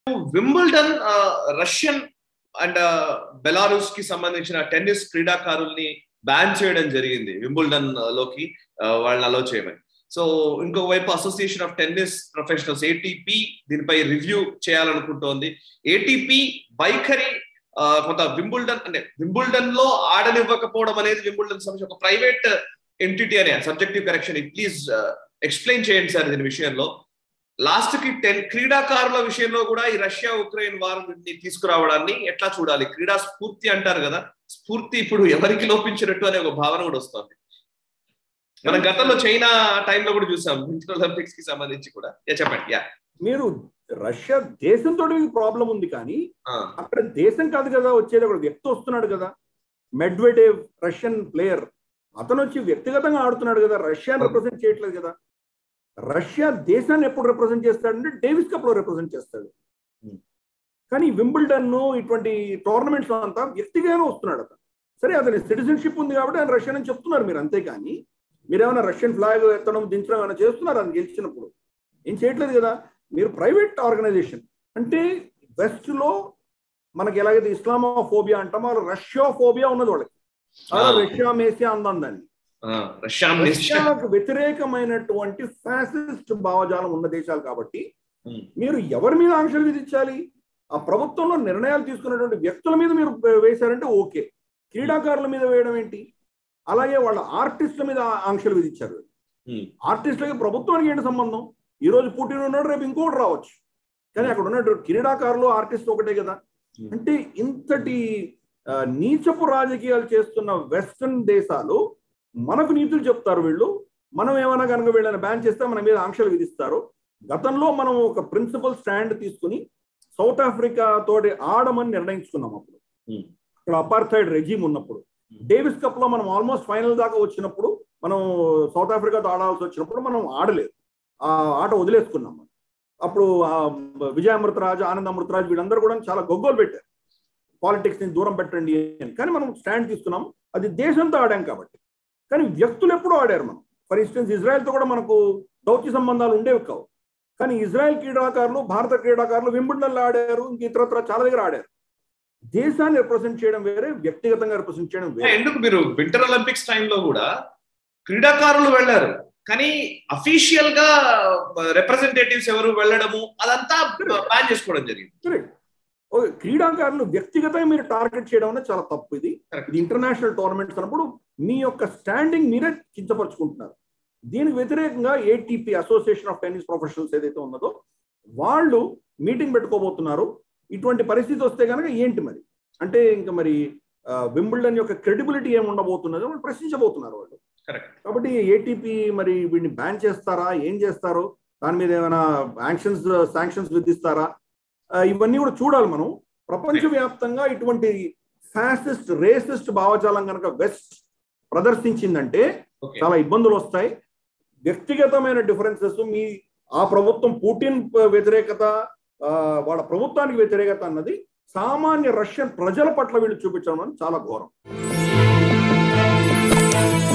Wimbledon Russian and Belarus కి సంబంధించిన tennis క్రీడాకారుల్ని ban చేయడం జరిగింది వింబుల్డన్ లోకి వాళ్ళని అలో చేయమని సో ఇంకో వైపు association of tennis professionals ATP దీనిపై రివ్యూ చేయాలనుకుంటోంది ఏటీపీ వైఖరి కొంత వింబుల్డన్ అంటే వింబుల్డన్ లో ఆడనివ్వకపోవడం అనేది వింబుల్డన్ సంబంధించి ఒక ప్రైవేట్ ఎంటిటీ అనే సబ్జెక్టివ్ కరెక్షన్ ప్లీజ్ ఎక్స్ప్లెయిన్ చేయండి సార్ దీని విషయంలో లాస్ట్ కి టెన్ క్రీడాకారుల విషయంలో కూడా ఈ రష్యా ఉక్రెయిన్ వారిని తీసుకురావడాన్ని ఎట్లా చూడాలి క్రీడా స్ఫూర్తి అంటారు కదా స్ఫూర్తి ఇప్పుడు ఎవరికి లోపించినట్టు అనే ఒక భావన కూడా వస్తుంది మనం గతంలో చైనా టైంలో కూడా చూసాం వింటర్ ఒలింపిక్స్ కి సంబంధించి కూడా చెప్పండి యా మీరు రష్యా దేశంతో ప్రాబ్లం ఉంది కానీ అక్కడ దేశం కాదు కదా వచ్చేది అక్కడ వ్యక్తి వస్తున్నాడు కదా మెడ్వెడేవ్ రష్యన్ ప్లేయర్ అతను వచ్చి వ్యక్తిగతంగా ఆడుతున్నాడు కదా రష్యాని రిప్రజెంట్ చేయట్లేదు కదా రష్యా దేశాన్ని ఎప్పుడు రిప్రజెంట్ చేస్తాడంటే డేవిస్ కప్ లో రిప్రజెంట్ చేస్తాడు కానీ వింబుల్డన్ ఇటువంటి టోర్నమెంట్స్ అంతా వ్యక్తిగానే వస్తున్నాడు అతను సరే అతని సిటిజన్షిప్ ఉంది కాబట్టి ఆయన రష్యన్ అని చెప్తున్నారు మీరు అంతేకాని మీరేమైనా రష్యన్ ఫ్లాగ్ ఎత్తడం దించడం ఏమైనా చేస్తున్నారు అని గెలిచినప్పుడు ఏం చేయట్లేదు కదా మీరు ప్రైవేట్ ఆర్గనైజేషన్ అంటే వెస్ట్ లో మనకి ఎలాగైతే ఇస్లామోఫోబియా అంటామో రష్యా ఫోబియా ఉన్నది వాళ్ళకి రష్యా మేసియా అందాం దాన్ని రష్యాకు వ్యతిరేకమైనటువంటి ఫ్యాసిస్ట్ భావజాలం ఉన్న దేశాలు కాబట్టి మీరు ఎవరి మీద ఆంక్షలు విధించాలి ఆ ప్రభుత్వంలో నిర్ణయాలు తీసుకున్నటువంటి వ్యక్తుల మీద మీరు వేశారంటే ఓకే క్రీడాకారుల మీద వేయడం ఏంటి అలాగే వాళ్ళ ఆర్టిస్టుల మీద ఆంక్షలు విధించారు ఆర్టిస్టులకి ప్రభుత్వానికి ఏంటి సంబంధం ఈ రోజు పుట్టిన ఉన్నాడు రేపు ఇంకోటి రావచ్చు కానీ అక్కడ ఉన్నటువంటి క్రీడాకారులు ఆర్టిస్ట్ ఒకటే కదా అంటే ఇంతటి నీచపు రాజకీయాలు చేస్తున్న వెస్టర్న్ దేశాలు మనకు నీతులు చెప్తారు వీళ్ళు మనం ఏమైనా కనుక వీళ్ళని బ్యాన్ చేస్తే మన మీద ఆంక్షలు విధిస్తారు గతంలో మనం ఒక ప్రిన్సిపల్ స్టాండ్ తీసుకుని సౌత్ ఆఫ్రికా తోటి ఆడమని నిర్ణయించుకున్నాం అప్పుడు అక్కడ అపార్థైడ్ రెజీమ్ ఉన్నప్పుడు డేవిస్ కప్ లో మనం ఆల్మోస్ట్ ఫైనల్ దాకా వచ్చినప్పుడు మనం సౌత్ ఆఫ్రికాతో ఆడాల్సి వచ్చినప్పుడు మనం ఆడలేదు ఆ ఆట వదిలేసుకున్నాం అప్పుడు విజయ అమృతరాజు ఆనంద్ అమృతరాజు వీళ్ళందరూ కూడా చాలా గొగ్గోలు పెట్టారు పాలిటిక్స్ ని దూరం పెట్టండి అని కానీ మనం స్టాండ్ తీసుకున్నాం అది దేశంతో ఆడాం కాబట్టి కానీ వ్యక్తులు ఎప్పుడూ ఆడారు మనం ఫర్ ఇన్స్టెన్స్ ఇజ్రాయెల్తో కూడా మనకు దౌత్య సంబంధాలు ఉండేవి కావు కానీ ఇజ్రాయెల్ క్రీడాకారులు భారత క్రీడాకారులు వింబుల్డన్లో ఆడారు ఇంక ఇతరత్ర చాలా దగ్గర ఆడారు దేశాన్ని రిప్రజెంట్ చేయడం వేరే వ్యక్తిగతంగా రిప్రజెంట్ చేయడం వేరే ఎందుకు మీరు వింటర్ ఒలింపిక్స్ టైంలో కూడా క్రీడాకారులు వెళ్ళారు కానీ అఫీషియల్ గా రిప్రజెంటేటివ్స్ ఎవరు వెళ్ళడము అదంతా ప్లాన్ చేసుకోవడం జరిగింది క్రీడాకారులు వ్యక్తిగతంగా మీరు టార్గెట్ చేయడం అనేది చాలా తప్పు ఇది ఇది ఇంటర్నేషనల్ టోర్నమెంట్స్ అన్నప్పుడు మీ యొక్క స్టాండింగ్ మీరే కించపరుచుకుంటున్నారు దీనికి వ్యతిరేకంగా ATP association of tennis professionals ఏదైతే ఉన్నదో వాళ్ళు మీటింగ్ పెట్టుకోబోతున్నారు ఇటువంటి పరిస్థితి వస్తే కనుక ఏంటి మరి అంటే ఇంకా మరి వింబుల్డన్ యొక్క క్రెడిబిలిటీ ఏమి ఉండబోతున్నదో వాళ్ళు ప్రశ్నించబోతున్నారు వాళ్ళు కాబట్టి ఏటీపీ మరి వీడిని బ్యాన్ చేస్తారా ఏం చేస్తారు దాని మీద ఏమైనా యాక్షన్స్ శాంక్షన్స్ విధిస్తారా ఇవన్నీ కూడా చూడాలి మనం ప్రపంచవ్యాప్తంగా ఇటువంటి ఫ్యాసిస్ట్ రేసిస్ట్ భావజాలం కనుక వెస్ట్ ప్రదర్శించిందంటే చాలా ఇబ్బందులు వస్తాయి వ్యక్తిగతమైన డిఫరెన్సెస్ మీ ఆ ప్రభుత్వం పుటిన్ వ్యతిరేకత వాళ్ళ ప్రభుత్వానికి వ్యతిరేకత అన్నది సామాన్య రష్యన్ ప్రజల పట్ల వీళ్ళు చూపించడం చాలా ఘోరం